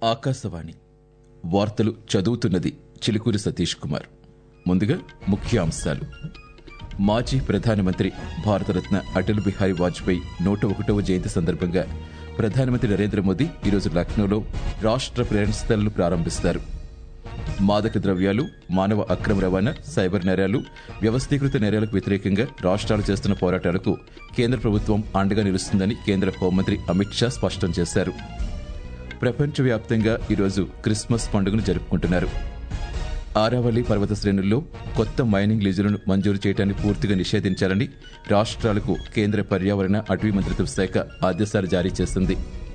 ఆకాశవాణి వార్తలు చదువుతున్నది చిలుకూరి సతీష్ కుమార్ ముందుగా ముఖ్య అంశాలు మాజీ ప్రధానమంత్రి భారతరత్న అటల్ బిహారీ వాజ్పేయి నూట ఒకటవ జయంతి సందర్భంగా ప్రధానమంత్రి నరేంద్ర మోదీ ఈరోజు లక్నోలో రాష్ట్ర ప్రేరణ స్థలను ప్రారంభిస్తారు మాదక ద్రవ్యాలు మానవ అక్రమ రవాణా సైబర్ నేరాలు వ్యవస్థీకృత నేరాలకు వ్యతిరేకంగా రాష్ట్రాలు చేస్తున్న పోరాటాలకు కేంద్ర ప్రభుత్వం అండగా నిలుస్తుందని కేంద్ర హోంమంత్రి అమిత్ షా స్పష్టం చేశారు ప్రపంచవ్యాప్తంగా ఈరోజు క్రిస్మస్ పండుగను జరుపుకుంటున్నారు ఆరావళి పర్వత శ్రేణుల్లో కొత్త మైనింగ్ లీజులను మంజూరు చేయడాన్ని పూర్తిగా నిషేధించాలని రాష్ట్రాలకు కేంద్ర పర్యావరణ అటవీ మంత్రిత్వ శాఖ ఆదేశాలు జారీ చేసింది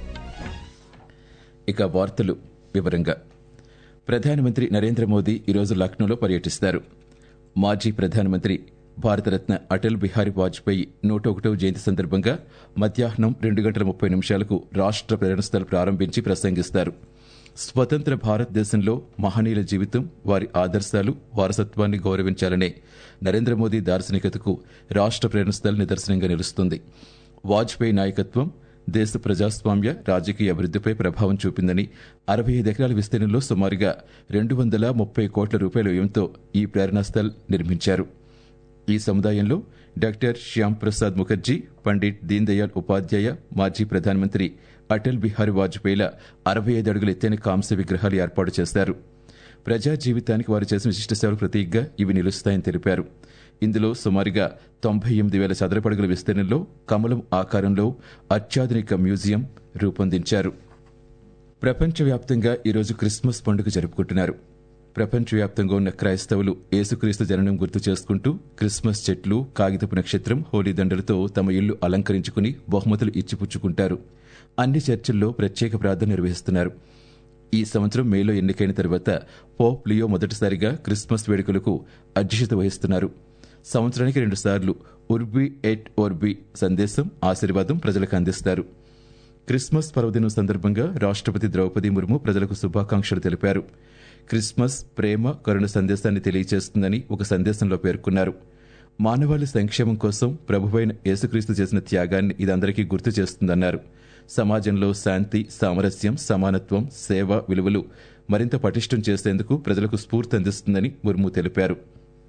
ఇక వార్తలు వివరంగా ప్రధానమంత్రి నరేంద్ర మోదీ ఈరోజు లక్నోలో పర్యటిస్తారు మాజీ ప్రధానమంత్రి భారతరత్న అటల్ బిహారీ వాజ్పేయి నూట ఒకటవ జయంతి సందర్భంగా మధ్యాహ్నం రెండు గంటల ముప్పై నిమిషాలకు రాష్ట్ర ప్రేరణ స్థలు ప్రారంభించి ప్రసంగిస్తారు స్వతంత్ర భారతదేశంలో మహనీయుల జీవితం వారి ఆదర్శాలు వారసత్వాన్ని గౌరవించాలనే నరేంద్ర మోదీ దార్శనికతకు రాష్ట్ర ప్రేరణ స్థల్ నిదర్శనంగా నిలుస్తుంది వాజ్పేయి నాయకత్వం దేశ ప్రజాస్వామ్య రాజకీయ అభివృద్దిపై ప్రభావం చూపిందని అరవై ఐదు ఎకరాల విస్తీర్ణంలో సుమారుగా రెండు వందల ముప్పై కోట్ల రూపాయల వ్యయంతో ఈ ప్రేరణా స్థల్ నిర్మించారు ఈ సముదాయంలో డాక్టర్ శ్యామ్ ప్రసాద్ ముఖర్జీ పండిట్ దీన్ దయాళ్ ఉపాధ్యాయ మాజీ ప్రధానమంత్రి అటల్ బిహారీ వాజ్పేయిల అరవై ఐదు అడుగుల ఎత్తైన కాంస్య విగ్రహాలు ఏర్పాటు చేశారు ప్రజా జీవితానికి వారు చేసిన విశిష్ట సేవల ప్రతీకగా ఇవి నిలుస్తాయని తెలిపారు ఇందులో సుమారుగా తొంభై ఎనిమిది వేల చదరపడుగుల విస్తీర్ణంలో కమలం ఆకారంలో అత్యాధునిక మ్యూజియం రూపొందించారు ప్రపంచవ్యాప్తంగా ఈరోజు క్రిస్మస్ పండుగ జరుపుకుంటున్నారు ప్రపంచవ్యాప్తంగా ఉన్న క్రైస్తవులు యేసుక్రీస్తు జననం గుర్తు చేసుకుంటూ క్రిస్మస్ చెట్లు కాగితపు నక్షత్రం హోలీ దండలతో తమ ఇల్లు అలంకరించుకుని బహుమతులు ఇచ్చిపుచ్చుకుంటారు అన్ని చర్చిల్లో ప్రత్యేక ప్రార్థన నిర్వహిస్తున్నారు ఈ సంవత్సరం మేలో ఎన్నికైన తర్వాత పోప్ లియో మొదటిసారిగా క్రిస్మస్ వేడుకలకు అధ్యక్షత వహిస్తున్నారు సంవత్సరానికి రెండుసార్లు ఉర్బి ఎట్ ఓర్బి సందేశం ఆశీర్వాదం ప్రజలకు అందిస్తారు క్రిస్మస్ పర్వదినం సందర్భంగా రాష్ట్రపతి ద్రౌపది ముర్ము ప్రజలకు శుభాకాంక్షలు తెలిపారు క్రిస్మస్ ప్రేమ కరుణ సందేశాన్ని తెలియజేస్తుందని ఒక సందేశంలో పేర్కొన్నారు మానవాళి సంక్షేమం కోసం ప్రభువైన యేసుక్రీస్తు చేసిన త్యాగాన్ని ఇదందరికీ గుర్తు చేస్తుందన్నారు సమాజంలో శాంతి సామరస్యం సమానత్వం సేవ విలువలు మరింత పటిష్టం చేసేందుకు ప్రజలకు స్ఫూర్తి అందిస్తుందని ముర్ము తెలిపారు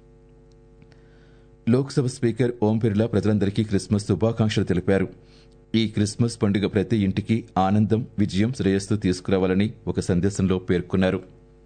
లోక్సభ స్పీకర్ ఓం బిర్లా ప్రజలందరికీ క్రిస్మస్ శుభాకాంక్షలు తెలిపారు ఈ క్రిస్మస్ పండుగ ప్రతి ఇంటికి ఆనందం విజయం శ్రేయస్సు తీసుకురావాలని ఒక సందేశంలో పేర్కొన్నారు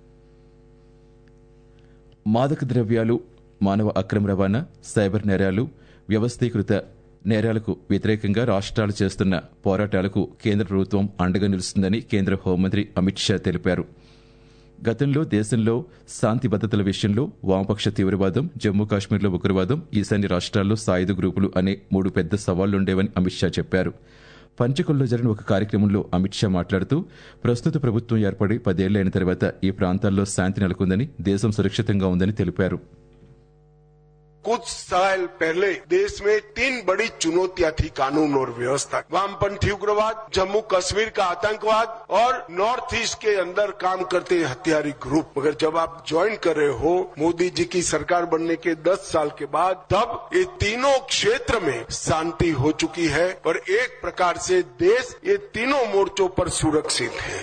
మాదక ద్రవ్యాలు మానవ అక్రమ రవాణా సైబర్ నేరాలు వ్యవస్థీకృత నేరాలకు వ్యతిరేకంగా రాష్ట్రాలు చేస్తున్న పోరాటాలకు కేంద్ర ప్రభుత్వం అండగా నిలుస్తుందని కేంద్ర హోంమంత్రి అమిత్ షా తెలిపారు గతంలో దేశంలో శాంతి భద్రతల విషయంలో వామపక్ష తీవ్రవాదం జమ్మూ కాశ్మీర్లో ఉగ్రవాదం ఈశాన్య రాష్ట్రాల్లో సాయుధ గ్రూపులు అనే మూడు పెద్ద సవాళ్లుండేవని అమిత్ షా చెప్పారు పంచకుల్లో జరిగిన ఒక కార్యక్రమంలో అమిత్ షా మాట్లాడుతూ ప్రస్తుత ప్రభుత్వం ఏర్పడి పదేళ్లైన తర్వాత ఈ ప్రాంతాల్లో శాంతి నెలకొందని దేశం సురక్షితంగా ఉందని తెలిపారు कुछ साल पहले देश में तीन बड़ी चुनौतियां थी कानून और व्यवस्था वामपंथी उग्रवाद जम्मू कश्मीर का आतंकवाद और नॉर्थ ईस्ट के अंदर काम करते हथियारी ग्रुप मगर जब आप ज्वाइन कर रहे हो मोदी जी की सरकार बनने के 10 साल के बाद तब ये तीनों क्षेत्र में शांति हो चुकी है और एक प्रकार से देश ये तीनों मोर्चों पर सुरक्षित है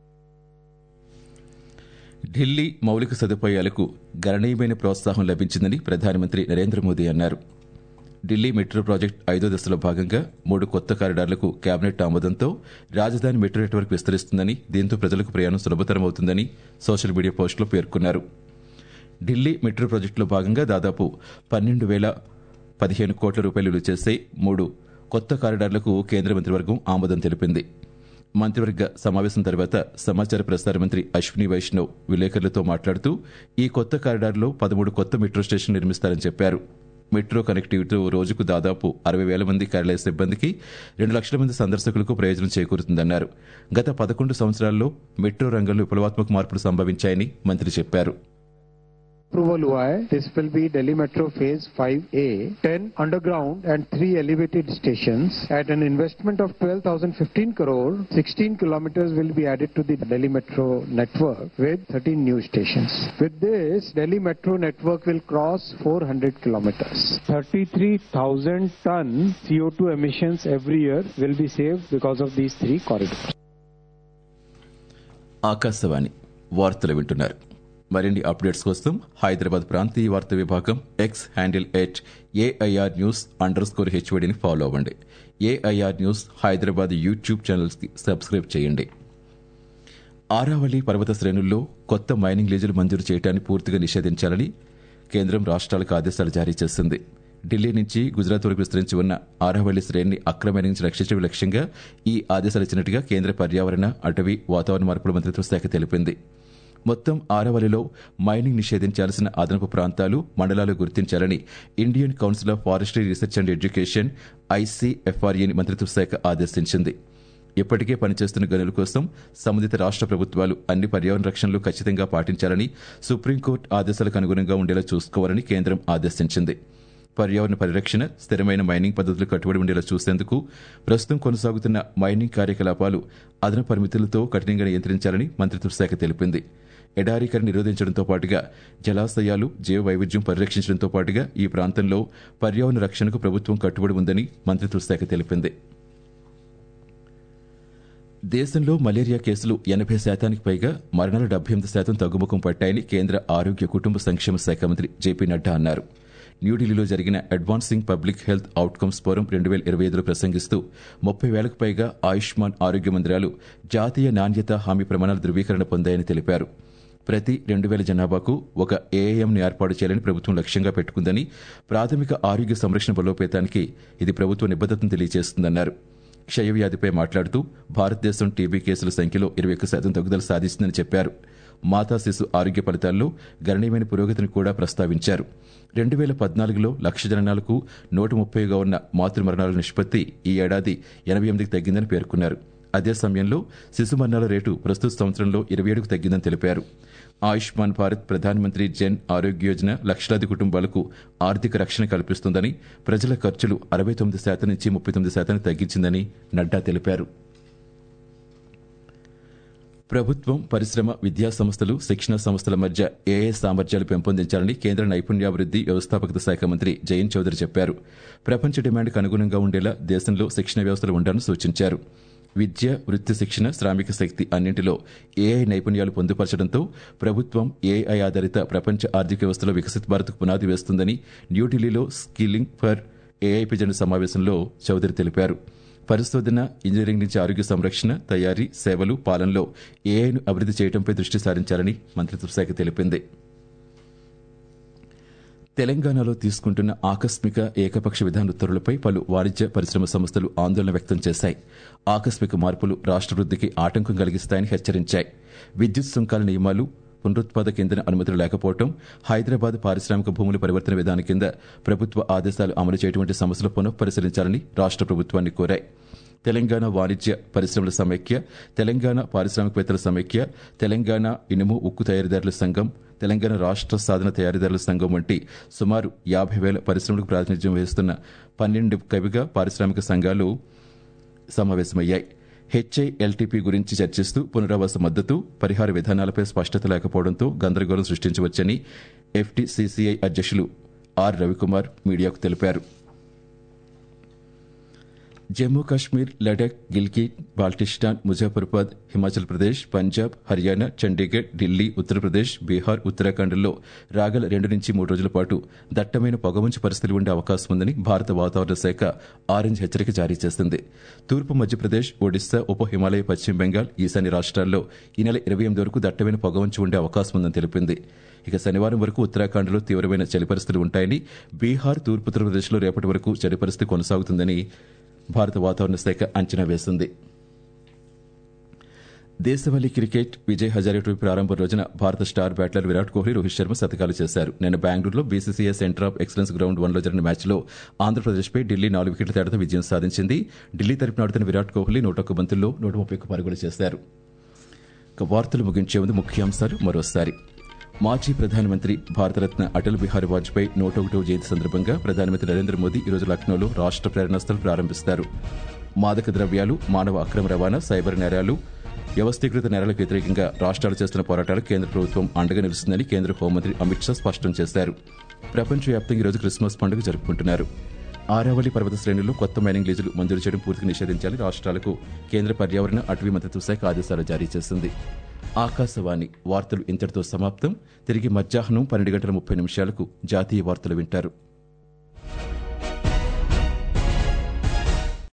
ఢిల్లీ మౌలిక సదుపాయాలకు గణనీయమైన ప్రోత్సాహం లభించిందని ప్రధానమంత్రి నరేంద్ర మోదీ అన్నారు ఢిల్లీ మెట్రో ప్రాజెక్టు ఐదో దశలో భాగంగా మూడు కొత్త కారిడార్లకు కేబినెట్ ఆమోదంతో రాజధాని మెట్రో నెట్వర్క్ విస్తరిస్తుందని దీంతో ప్రజలకు ప్రయాణం సులభతరమవుతుందని సోషల్ మీడియా పోస్టులో పేర్కొన్నారు ఢిల్లీ మెట్రో ప్రాజెక్టులో భాగంగా దాదాపు పన్నెండు వేల పదిహేను కోట్ల రూపాయలు విలువ చేసే మూడు కొత్త కారిడార్లకు కేంద్ర మంత్రివర్గం ఆమోదం తెలిపింది మంత్రివర్గ సమావేశం తర్వాత సమాచార ప్రసార మంత్రి అశ్విని వైష్ణవ్ విలేకరులతో మాట్లాడుతూ ఈ కొత్త కారిడార్లో పదమూడు కొత్త మెట్రో స్టేషన్ నిర్మిస్తారని చెప్పారు మెట్రో కనెక్టివిటీతో రోజుకు దాదాపు అరవై వేల మంది కార్యాలయ సిబ్బందికి రెండు లక్షల మంది సందర్శకులకు ప్రయోజనం చేకూరుతుందన్నారు గత పదకొండు సంవత్సరాల్లో మెట్రో రంగంలో విప్లవాత్మక మార్పులు సంభవించాయని మంత్రి చెప్పారు approval हुआ है this will be Delhi metro phase 5A 10 underground and 3 elevated stations at an investment of 12015 crore 16 kilometers will be added to the Delhi metro network with 13 new stations with this Delhi metro network will cross 400 kilometers 33000 ton CO2 emissions every year will be saved because of these three corridors Akashvani వార్తలు వింటున్నారు మరిన్ని updates కోసం హైదరాబాద్ ప్రాంతీయ వార్తా విభాగం X handle at AIR news underscore హెచ్వడిని follow అవ్వండి AIR news Hyderabad YouTube ఛానల్స్కి సబ్స్క్రైబ్ చేయండి ఆరావళి పర్వత శ్రేణుల్లో కొత్త మైనింగ్ లీజులు మంజూరు చేయడాన్ని పూర్తిగా నిషేధించాలని కేంద్రం రాష్ట్రాలకు ఆదేశాలు జారీ చేసింది ఢిల్లీ నుంచి గుజరాత్ వరకు విస్తరించి ఉన్న ఆరావళి శ్రేణిని అక్రమ నుంచి రక్షించడం లక్ష్యంగా ఈ ఆదేశాలు ఇచ్చినట్టుగా కేంద్ర పర్యావరణ అటవీ వాతావరణ మార్పుల మంత్రిత్వ శాఖ తెలిపింది మొత్తం ఆరవలిలో మైనింగ్ నిషేధించాల్సిన అదనపు ప్రాంతాలు మండలాలు గుర్తించాలని Indian council of forestry research and education ఐసీఎఫ్ఆర్ఏని మంత్రిత్వ శాఖ ఆదేశించింది ఇప్పటికే పనిచేస్తున్న గనుల కోసం సంబంధిత రాష్ట్ర ప్రభుత్వాలు అన్ని పర్యావరణ రక్షణలు ఖచ్చితంగా పాటించాలని సుప్రీంకోర్టు ఆదేశాలకు అనుగుణంగా ఉండేలా చూసుకోవాలని కేంద్రం ఆదేశించింది పర్యావరణ పరిరక్షణ స్థిరమైన మైనింగ్ పద్ధతులు కట్టుబడి ఉండేలా చూసేందుకు ప్రస్తుతం కొనసాగుతున్న మైనింగ్ కార్యకలాపాలు అదన పరిమితులతో కఠినంగా నియంత్రించాలని మంత్రిత్వ శాఖ తెలిపింది ఎడారీకరణ నిరోధించడంతో పాటుగా జలాశయాలు జీవ వైవిధ్యం పరిరక్షించడంతో పాటుగా ఈ ప్రాంతంలో పర్యావరణ రక్షణకు ప్రభుత్వం కట్టుబడి ఉందని మంత్రిత్వ శాఖ తెలిపింది దేశంలో మలేరియా కేసులు ఎనభై శాతానికి పైగా మరణాలు డెబ్బై ఎనిమిది శాతం తగ్గుముఖం పట్టాయని కేంద్ర ఆరోగ్య కుటుంబ సంక్షేమ శాఖ మంత్రి జేపీ నడ్డా అన్నారు న్యూఢిల్లీలో జరిగిన advancing public health outcomes forum రెండు వేల ఇరవై ఐదులో ప్రసంగిస్తూ ముప్పై వేలకు పైగా ఆయుష్మాన్ ఆరోగ్య మందిరాలు జాతీయ నాణ్యత హామీ ప్రమాణాల ధృవీకరణ పొందాయని తెలిపారు ప్రతి రెండు వేల జనాభాకు ఒక ఏఎంను ఏర్పాటు చేయాలని ప్రభుత్వం లక్ష్యంగా పెట్టుకుందని ప్రాథమిక ఆరోగ్య సంరక్షణ బలోపేతానికి ఇది ప్రభుత్వ నిబద్దతను తెలియజేస్తుందన్నారు క్షయవ్యాధిపై మాట్లాడుతూ భారతదేశం టీబీ కేసుల సంఖ్యలో ఇరవై ఒక్క శాతం తగ్గుదల సాధిస్తుందని చెప్పారు మాతా శిశు ఆరోగ్య ఫలితాల్లో గణనీయమైన పురోగతిని కూడా ప్రస్తావించారు రెండు వేల పద్నాలుగులో లక్ష జననాలకు నూట ముప్పైగా ఉన్న మాతృ మరణాల నిష్పత్తి ఈ ఏడాది ఎనభై ఎనిమిదికి తగ్గిందని పేర్కొన్నారు అదే సమయంలో శిశు మరణాల రేటు ప్రస్తుత సంవత్సరంలో ఇరవై ఏడుకు తగ్గిందని తెలిపారు ఆయుష్మాన్ భారత్ ప్రధానమంత్రి జన్ ఆరోగ్య యోజన లక్షలాది కుటుంబాలకు ఆర్థిక రక్షణ కల్పిస్తుందని ప్రజల ఖర్చులు అరవై తొమ్మిది శాతం నుంచి ముప్పై తొమ్మిది శాతానికి తగ్గించిందని నడ్డా తెలిపారు ప్రభుత్వం పరిశ్రమ విద్యా సంస్థలు శిక్షణ సంస్థల మధ్య ఏఏ సామర్థ్యాలు పెంపొందించాలని కేంద్ర నైపుణ్యాభివృద్ది వ్యవస్థాపకత శాఖ మంత్రి జయంత్ చౌదరి చెప్పారు ప్రపంచ డిమాండ్కు అనుగుణంగా ఉండేలా దేశంలో శిక్షణ వ్యవస్థలు ఉండాలని సూచించారు విద్య వృత్తి శిక్షణ శ్రామిక శక్తి అన్నింటిలో ఏఐ నైపుణ్యాలు పొందుపరచడంతో ప్రభుత్వం ఏఐ ఆధారిత ప్రపంచ ఆర్థిక వ్యవస్థలో వికసిత్ భారత్కు పునాది వేస్తుందని న్యూఢిల్లీలో స్కిల్లింగ్ ఫర్ ఏఐ పిజన్ సమావేశంలో చౌదరి తెలిపారు పరిశోధన ఇంజనీరింగ్ నుంచి ఆరోగ్య సంరక్షణ తయారీ సేవలు పాలనలో ఏఐను అభివృద్ధి చేయడంపై దృష్టి సారించాలని మంత్రిత్వ శాఖ తెలిపింది తెలంగాణలో తీసుకుంటున్న ఆకస్మిక ఏకపక్ష విధాన ఉత్తర్వులపై పలు వాణిజ్య పరిశ్రమ సంస్థలు ఆందోళన వ్యక్తం చేశాయి ఆకస్మిక మార్పులు రాష్ట్రవృద్ధికి ఆటంకం కలిగిస్తాయని హెచ్చరించాయి విద్యుత్ సుంకాల నియమాలు పునరుత్పాదక ఇంధన అనుమతులు లేకపోవడం హైదరాబాద్ పారిశ్రామిక భూముల పరివర్తన విధానం కింద ప్రభుత్వ ఆదేశాలు అమలు చేయటువంటి సమస్యలు పునఃపరిశీలించాలని రాష్ట్ర ప్రభుత్వాన్ని కోరాయి తెలంగాణ వాణిజ్య పరిశ్రమల సమైక్య తెలంగాణ పారిశ్రామికవేత్తల సమైక్య తెలంగాణ ఇనుము ఉక్కు తయారీదారుల సంఘం తెలంగాణ రాష్ట్ర సాధన తయారీదారుల సంఘం వంటి సుమారు యాభై వేల పరిశ్రమలకు ప్రాతినిధ్యం వహిస్తున్న పన్నెండు కవిగా పారిశ్రామిక సంఘాలు సమావేశమయ్యాయి హెచ్ఐఎల్టీపీ గురించి చర్చిస్తూ పునరావాస మద్దతు పరిహార విధానాలపై స్పష్టత లేకపోవడంతో గందరగోళం సృష్టించవచ్చని ఎఫ్టీసీసీఐ అధ్యక్షులు ఆర్ రవికుమార్ మీడియాకు తెలిపారు జమ్మూ కాశ్మీర్ లడాక్ గిల్గిట్ బాల్టిస్టాన్ ముజాఫర్బాద్ హిమాచల్ ప్రదేశ్ పంజాబ్ హర్యానా చండీగఢ్ ఢిల్లీ ఉత్తరప్రదేశ్ బీహార్ ఉత్తరాఖండ్లో రాగల రెండు నుంచి మూడు రోజుల పాటు దట్టమైన పొగమంచు పరిస్థితులు ఉండే అవకాశం ఉందని భారత వాతావరణ శాఖ ఆరెంజ్ హెచ్చరిక జారీ చేసింది తూర్పు మధ్యప్రదేశ్ ఒడిశా ఉప హిమాలయ పశ్చిమ బెంగాల్ ఈశాన్య రాష్ట్రాల్లో ఈ నెల ఇరవై ఎనిమిది వరకు దట్టమైన పొగమంచు ఉండే అవకాశం ఉందని తెలిపింది ఇక శనివారం వరకు ఉత్తరాఖండ్లో తీవ్రమైన చలి పరిస్థితులు ఉంటాయని బీహార్ తూర్పు ఉత్తరప్రదేశ్లో రేపటి వరకు చలి పరిస్థితి కొనసాగుతుందని భారత వాతావరణ శాఖ అంచనా వేసింది దేశవాళీ క్రికెట్ విజయ్ హజారే ట్రోఫీ ప్రారంభం రోజున భారత స్టార్ బ్యాట్లర్ విరాట్ కోహ్లీ రోహిత్ శర్మ శతకాలు చేశారు నిన్న బెంగళూరులో BCCI centre of excellence ground వన్లో జరిగిన మ్యాచ్లో ఆంధ్రప్రదేశ్పై ఢిల్లీ నాలుగు వికెట్ల తేడాతో విజయం సాధించింది ఢిల్లీ తరపున ఆడుతున్న విరాట్ కోహ్లీ నూట ఒక్క బంతుల్లో నూట ముప్పై ఒక్క పరుగులు చేశారు ఇక వార్తలు ముగించే ముందు ముఖ్యాంశాలు మరోసారి మాజీ ప్రధానమంత్రి భారతరత్న అటల్ బిహారీ వాజ్పేయి నూట ఒకటో జయంతి సందర్భంగా ప్రధానమంత్రి నరేంద్ర మోదీ ఈరోజు లక్నోలో రాష్ట్ర ప్రేరణ స్థలం ప్రారంభిస్తారు మాదక ద్రవ్యాలు మానవ అక్రమ రవాణా సైబర్ నేరాలు వ్యవస్థీకృత నేరాలకు వ్యతిరేకంగా రాష్ట్రాలు చేస్తున్న పోరాటాలకు కేంద్ర ప్రభుత్వం అండగా నిలుస్తుందని కేంద్ర హోంమంత్రి అమిత్ షా స్పష్టం చేశారు ప్రపంచవ్యాప్తంగా ఈరోజు క్రిస్మస్ పండుగ జరుపుకుంటున్నారు ఆరావళి పర్వత శ్రేణుల్లో కొత్త మైనింగ్ లీజులు మంజూరు చేయడం పూర్తిగా నిషేధించాలని రాష్ట్రాలకు కేంద్ర పర్యావరణ అటవీ మంత్రిత్వ శాఖ ఆదేశాలు జారీ చేసింది ఆకాశవాణి వార్తలు ఇంతటితో సమాప్తం తిరిగి మధ్యాహ్నం పన్నెండు గంటల ముప్పై నిమిషాలకు జాతీయ వార్తలు వింటారు